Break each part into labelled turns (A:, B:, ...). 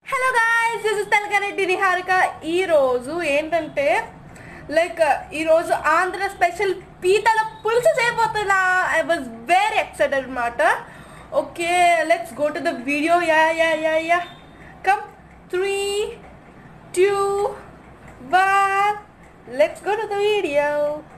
A: Hello guys this is Talakareddy Niharika ఈ రోజు ఏంటంటే లైక్ ఈ రోజు ఆంధ్ర స్పెషల్ పీతల పులుసు చేయబోతున్నా ఐ వాజ్ వెరీ ఎక్సైటెడ్ అనమాట okay let's go to the video yeah yeah yeah yeah come three two one let's go to the video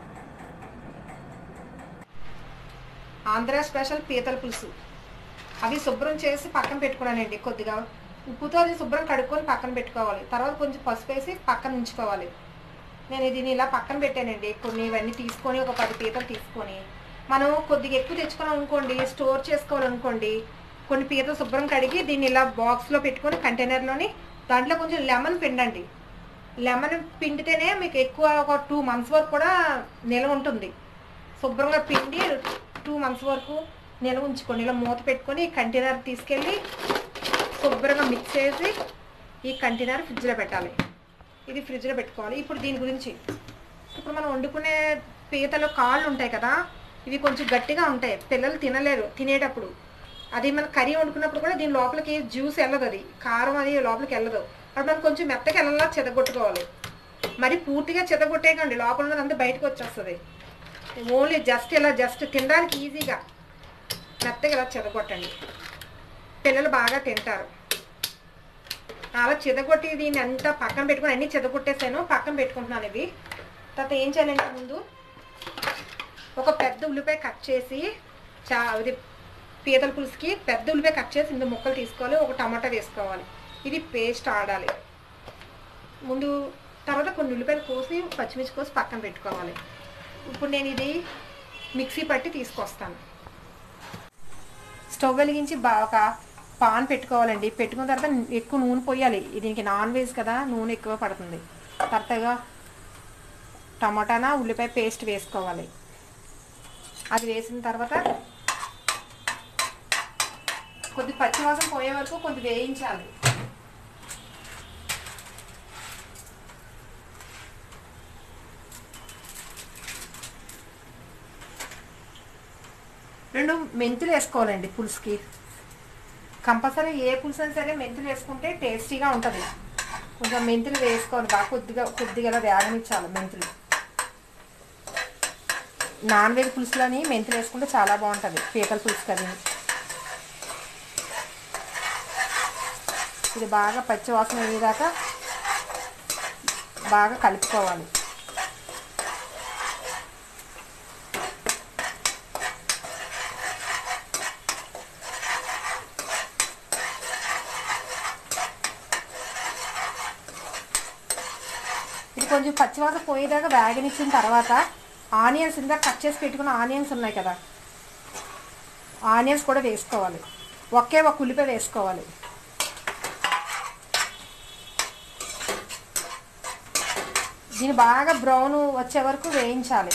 B: Andhra special పీతల పులుసు అవి శుభ్రం చేసి పక్కన పెట్టుకున్నానండి కొద్దిగా ఉప్పుతో అది శుభ్రం కడుక్కొని పక్కన పెట్టుకోవాలి తర్వాత కొంచెం పసుపు వేసి పక్కన ఉంచుకోవాలి నేను దీన్ని ఇలా పక్కన పెట్టానండి కొన్ని ఇవన్నీ తీసుకొని ఒక పది పీతలు తీసుకొని మనం కొద్దిగా ఎక్కువ తెచ్చుకున్నాం అనుకోండి స్టోర్ చేసుకోవాలనుకోండి కొన్ని పీతలు శుభ్రం కడిగి దీన్ని ఇలా బాక్స్లో పెట్టుకొని కంటైనర్లోని దాంట్లో కొంచెం లెమన్ పిండండి లెమన్ పిండితేనే మీకు ఎక్కువ ఒక టూ మంత్స్ వరకు కూడా నిల్వ ఉంటుంది శుభ్రంగా పిండి టూ మంత్స్ వరకు నిల్వ ఉంచుకోండి ఇలా మూత పెట్టుకొని ఈ కంటైనర్ తీసుకెళ్ళి శుభ్రంగా మిక్స్ చేసి ఈ కంటైనర్ ఫ్రిడ్జ్లో పెట్టాలి ఇది ఫ్రిడ్జ్లో పెట్టుకోవాలి ఇప్పుడు దీని గురించి ఇప్పుడు మనం వండుకునే పీతలో కాళ్ళు ఉంటాయి కదా ఇవి కొంచెం గట్టిగా ఉంటాయి పిల్లలు తినలేరు తినేటప్పుడు అది మన కర్రీ వండుకున్నప్పుడు కూడా దీని లోపలికి జ్యూస్ వెళ్ళదు అది కారం అది లోపలికి వెళ్ళదు అది మనం కొంచెం మెత్తగా వెళ్ళలా చెదగొట్టుకోవాలి మరి పూర్తిగా చెదగొట్టేయకండి లోపల ఉన్నది అంతా బయటకు వచ్చేస్తుంది ఓన్లీ జస్ట్ ఇలా జస్ట్ తినడానికి ఈజీగా మెత్తగా ఇలా చెదగొట్టండి పిల్లలు బాగా తింటారు అలా చెదగొట్టి దీన్ని అంతా పక్కన పెట్టుకుని అన్నీ చెదగొట్టేసాను పక్కన పెట్టుకుంటున్నాను ఇవి తర్వాత ఏం చేయాలంటే ముందు ఒక పెద్ద ఉల్లిపాయ కట్ చేసి చా ఇది పీతల పులుసుకి పెద్ద ఉల్లిపాయ కట్ చేసి ఇందులో ముక్కలు తీసుకోవాలి ఒక టమాటా వేసుకోవాలి ఇది పేస్ట్ ఆడాలి ముందు తర్వాత కొన్ని ఉల్లిపాయలు కోసి పచ్చిమిర్చి కోసి పక్కన పెట్టుకోవాలి ఇప్పుడు నేను ఇది మిక్సీ పట్టి తీసుకొస్తాను స్టవ్ వెలిగించి బాగా పాన్ పెట్టుకోవాలండి పెట్టుకున్న తర్వాత ఎక్కువ నూనె పోయాలి దీనికి నాన్ వెజ్ కదా నూనె ఎక్కువ పడుతుంది తర్వాతగా టమాటానా ఉల్లిపాయ పేస్ట్ వేసుకోవాలి అది వేసిన తర్వాత కొద్ది పచ్చివాసన పోయే వరకు కొద్ది వేయించాలి రెండు మెంతులు వేసుకోవాలండి పులుసుకి కంపల్సరీ ఏ పులుసు అయినా సరే మెంతులు వేసుకుంటే టేస్టీగా ఉంటుంది కొంచెం మెంతులు వేసుకోవాలి బాగా కొద్దిగా కొద్దిగా వేగనిచ్చాలి మెంతులు నాన్ వెజ్ పులుసులని మెంతులు వేసుకుంటే చాలా బాగుంటుంది పీతల పులుసు అది ఇది బాగా పచ్చి వాసన అయ్యేదాకా బాగా కలుపుకోవాలి ఇది కొంచెం పచ్చివాసన పోయేదాకా వేగనిచ్చిన తర్వాత ఆనియన్స్ ఇందాక కట్ చేసి పెట్టుకున్న ఆనియన్స్ ఉన్నాయి కదా ఆనియన్స్ కూడా వేసుకోవాలి ఒకే ఒక ఉల్లిపాయ వేసుకోవాలి దీన్ని బాగా బ్రౌన్ వచ్చే వరకు వేయించాలి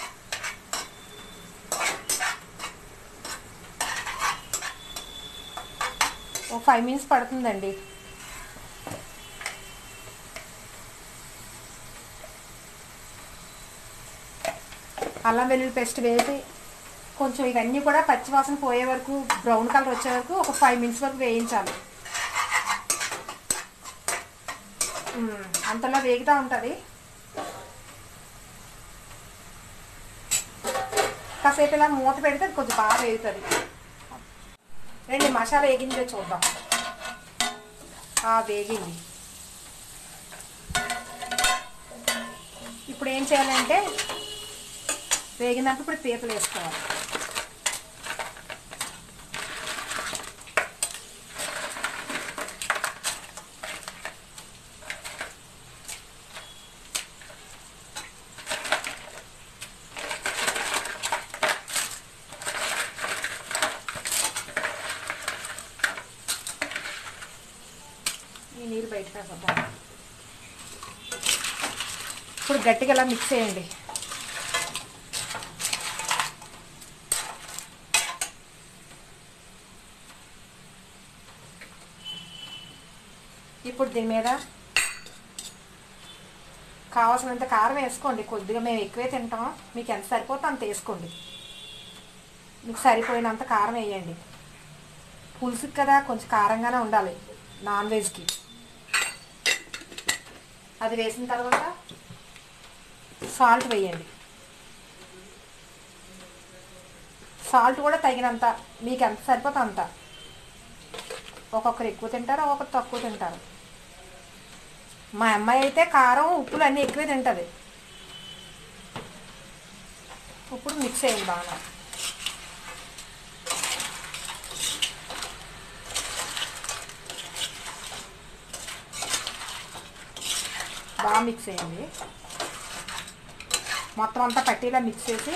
B: ఒక ఫైవ్ మినిట్స్ పడుతుందండి అల్లం వెల్లుల్లి పేస్ట్ వేసి కొంచెం ఇవన్నీ కూడా పచ్చివాసన పోయే వరకు బ్రౌన్ కలర్ వచ్చే వరకు ఒక ఫైవ్ మినిట్స్ వరకు వేయించాలి మ్మ్. అంతలో వేగుతూ ఉంటుంది కాసేపు ఇలా మూత పెడితే అది కొంచెం బాగా వేగుతుంది రండి మసాలా వేగిందో చూద్దాం ఆ, వేగింది ఇప్పుడు ఏం చేయాలంటే వేగినాక ఇప్పుడు పీతలు వేసుకోవాలి ఈ నీరు బయటకు వేసేద్దాం ఇప్పుడు గట్టిగా ఇలా మిక్స్ చేయండి ఇప్పుడు దీని మీద కావాల్సినంత కారం వేసుకోండి కొద్దిగా మేము ఎక్కువే తింటాం మీకు ఎంత సరిపోతే అంత వేసుకోండి మీకు సరిపోయినంత కారం వేయండి పులుసుకి కదా కొంచెం కారంగానే ఉండాలి నాన్ వెజ్కి అది వేసిన తర్వాత సాల్ట్ వేయండి సాల్ట్ కూడా తగినంత మీకు ఎంత సరిపోతే అంత ఒక్కొక్కరు ఎక్కువ తింటారు ఒక్కొక్కరు తక్కువ తింటారు మా అమ్మాయి అయితే కారం ఉప్పులు అన్నీ ఎక్కువే తింటుంది ఇప్పుడు మిక్స్ అయ్యింది బాగా బాగా మిక్స్ అయ్యింది మొత్తం అంతా పట్టీలా మిక్స్ చేసి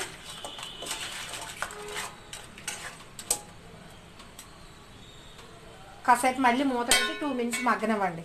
B: కాసేపు మళ్ళీ మూత పెట్టి టూ మినిట్స్ మగ్గనివ్వండి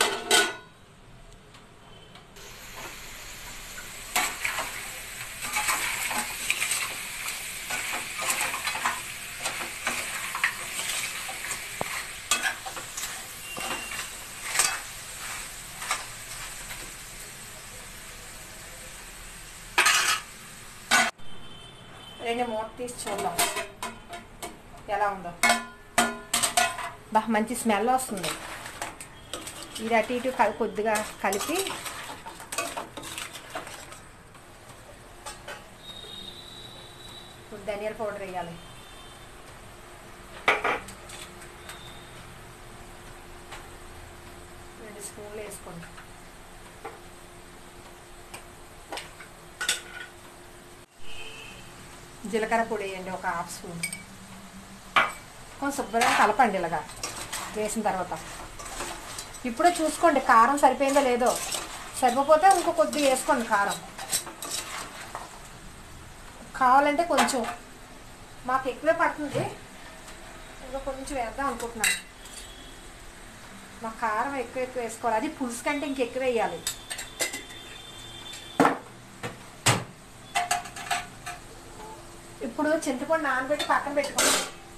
B: రెండు మూత తీసి చూద్దాం ఎలా ఉందో బా మంచి స్మెల్ వస్తుంది ఇది అటు ఇటు కలి కొద్దిగా కలిపి ఇప్పుడు ధనియాల పౌడర్ వేయాలి రెండు స్పూన్లు వేసుకోండి జీలకర్ర పొడి వేయండి ఒక హాఫ్ స్పూన్ కొంచెం శుభ్రంగా కలపండి ఇలాగా వేసిన తర్వాత ఇప్పుడే చూసుకోండి కారం సరిపోయిందో లేదో సరిపోతే ఇంకో కొద్దిగా వేసుకోండి కారం కావాలంటే కొంచెం మాకు ఎక్కువే పడుతుంది ఇంకా కొంచెం వేద్దాం అనుకుంటున్నాను మా కారం ఎక్కువ ఎక్కువ వేసుకోవాలి అది పులుసు కంటే ఇంకెక్కువ వేయాలి ఇప్పుడు చింతపండు నానబెట్టి పక్కన పెట్టుకోండి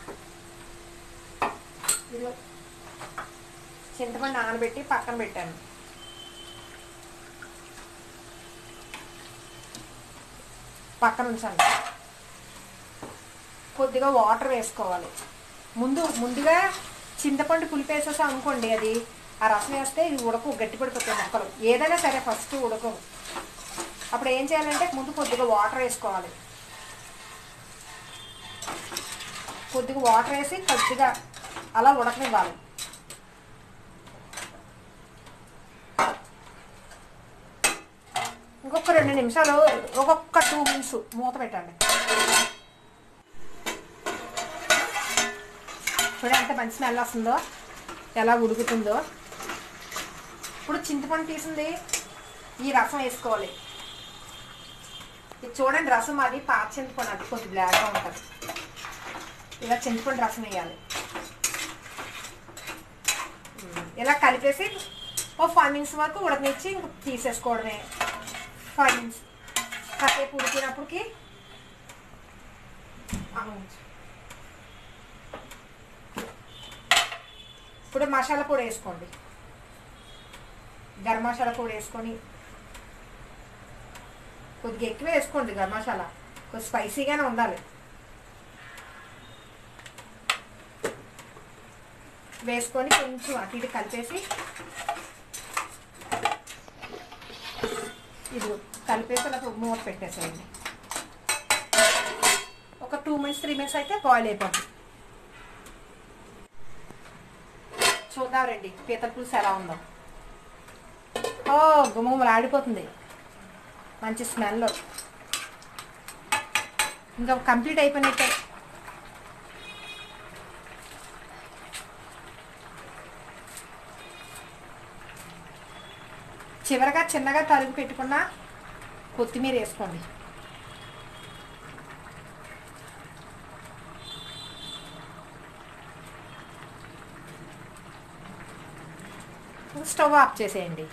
B: ఇదిగో చింతపండు నానబెట్టి పక్కన పెట్టాను పక్కన ఉంచండి కొద్దిగా వాటర్ వేసుకోవాలి ముందు ముందుగా చింతపండు పులిపేసేసా అనుకోండి అది ఆ రసం వేస్తే ఇది ఉడకు గట్టిపడిపోతాయి మొక్కలు ఏదైనా సరే ఫస్ట్ ఉడకవు అప్పుడు ఏం చేయాలంటే ముందు కొద్దిగా వాటర్ వేసుకోవాలి కొద్దిగా వాటర్ వేసి కొద్దిగా అలా ఉడకనివ్వాలి ఇంకొక రెండు నిమిషాలు ఒక్కొక్క టూ మినిట్స్ మూత పెట్టండి చూడండి ఎంత మంచి స్మెల్ వస్తుందో ఎలా ఉడుకుతుందో ఇప్పుడు చింతపండు తీసింది ఈ రసం వేసుకోవాలి ఇది చూడండి రసం అది పాత చింతపండు అది కొంచెం బ్లాక్గా ఉంటుంది ఇలా చింతపండు రసం వేయాలి ఉమ్, ఇలా కలిపేసి ఓ ఫైవ్ మినిట్స్ వరకు ఉడకనిచ్చి ఇంక తీసేసుకోవడమే ఫైవ్ మినిట్స్ కాసేపు ఉడికినప్పటికి అవును. ఇప్పుడు మసాలా పొడి వేసుకోండి గరం మసాలా పొడి వేసుకొని కొద్దిగా ఎక్కువ వేసుకోండి గరం మసాలా కొద్ది స్పైసీగానే ఉండాలి వేసుకొని కొంచెం అటు ఇటు కలిపేసి ఇది కలిపేసి అలా మూత పెట్టేసేయండి ఒక టూ మినిట్స్ త్రీ మినిట్స్ అయితే బాయిల్ అయిపోతుంది చూద్దాం రండి పీతల పులుసు ఎలా ఉందో ఓ గుమ్మలు ఆడిపోతుంది మంచి స్మెల్ ఇంకా కంప్లీట్ అయిపోయినట్టే చివరగా చిన్నగా తరుగు పెట్టుకున్న కొత్తిమీర వేసుకోండి స్టవ్ ఆఫ్ చేసేయండి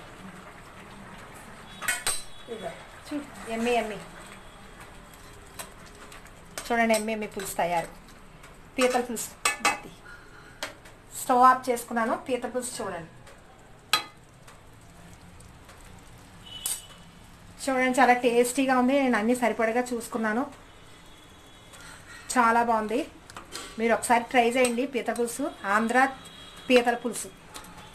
B: ఇదిగో, చూ ఎమ్మి ఎమ్మి చూడండి ఎమ్మి ఎమ్మి పులుసు తయారు పీతల పులుసు బాతి. స్టవ్ ఆఫ్ చేసుకున్నాను పీతల పులుసు చూడండి చూడండి చాలా టేస్టీగా ఉంది నేను అన్నీ సరిపడగా చూసుకున్నాను చాలా బాగుంది మీరు ఒకసారి ట్రై చేయండి పీతల పులుసు ఆంధ్ర పీతల పులుసు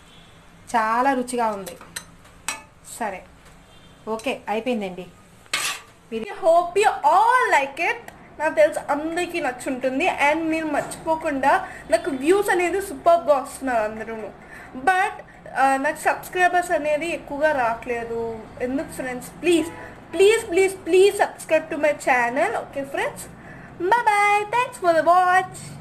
B: చాలా రుచిగా ఉంది సరే ఓకే అయిపోయిందండి
A: hope you all like it నాకు తెలుసు అందరికీ నచ్చుంటుంది అండ్ మీరు మర్చిపోకుండా నాకు వ్యూస్ అనేది సూపర్గా వస్తున్నారు అందరూ బట్ నాకు సబ్స్క్రైబర్స్ అనేది ఎక్కువగా రావట్లేదు ఎందుకు friends please please please please subscribe to my channel okay friends bye bye thanks for the watch